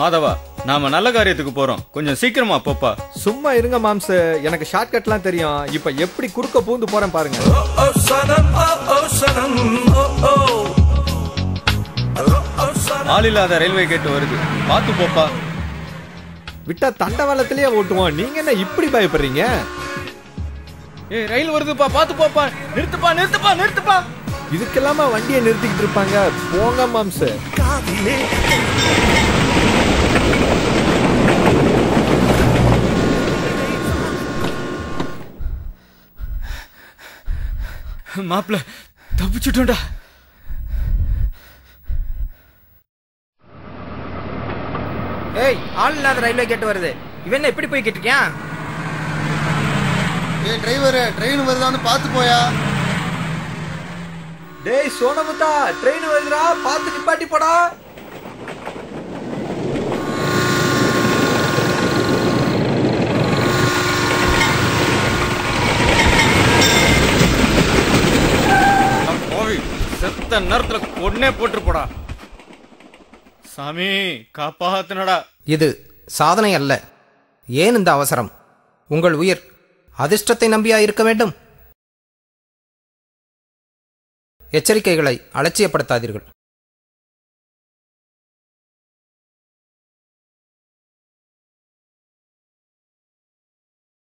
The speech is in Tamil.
மாதவா நாம நல்ல காரியத்துக்கு போறோம் கொஞ்சம் சீக்கிரமா போப்பா சும்மா இருங்க மாம்ஸ் எனக்கு ஷார்ட்கட்லாம் தெரியும் இப்ப எப்படி குறுக்க பூந்து போறேன் பாருங்க Oh, oh, Sanam, oh, oh, Sanam, oh, oh. Oh, oh, Sanam. ஆள் இல்லாத ரயில்வே கேட் வருது பார்த்து போப்பா விட்டா தண்டவாளத்திலேயே ஓட்டுவோம் நீங்க என்ன இப்படி பயப்படுறீங்க ஏய் ரயில் வருதுப்பா பார்த்து போப்பா நிறுத்துப்பா நிறுத்துப்பா நிறுத்துப்பா இதுக்கெல்லாமா வண்டியை நிறுத்திக்கிட்டு இருப்பாங்க போங்க மாம்ஸ் காதிலே மாப்பிள தப்பிச்சுட்டோம்டா ஏய் ஆள் இல்லாத ரயில்வே கேட் வருது இவன் என்ன எப்படி போய் கேட்டிருக்கியான் ஏய் டிரைவர் ட்ரெயின் வருதான்னு பார்த்து போயா டேய் சோனமுத்தா ட்ரெயின் வருதுடா பார்த்து நிப்பாட்டி போடா போவி செத்த நேரத்துல கொன்னே போட்டு போடா சாமி காப்பாத்துனடா இது சாதனை அல்ல ஏன் இந்த அவசரம் உங்கள் உயிர் அதிர்ஷ்டத்தை நம்பியா இருக்க வேண்டும் எச்சரிக்கைகளை அலட்சியப்படுத்தாதீர்கள்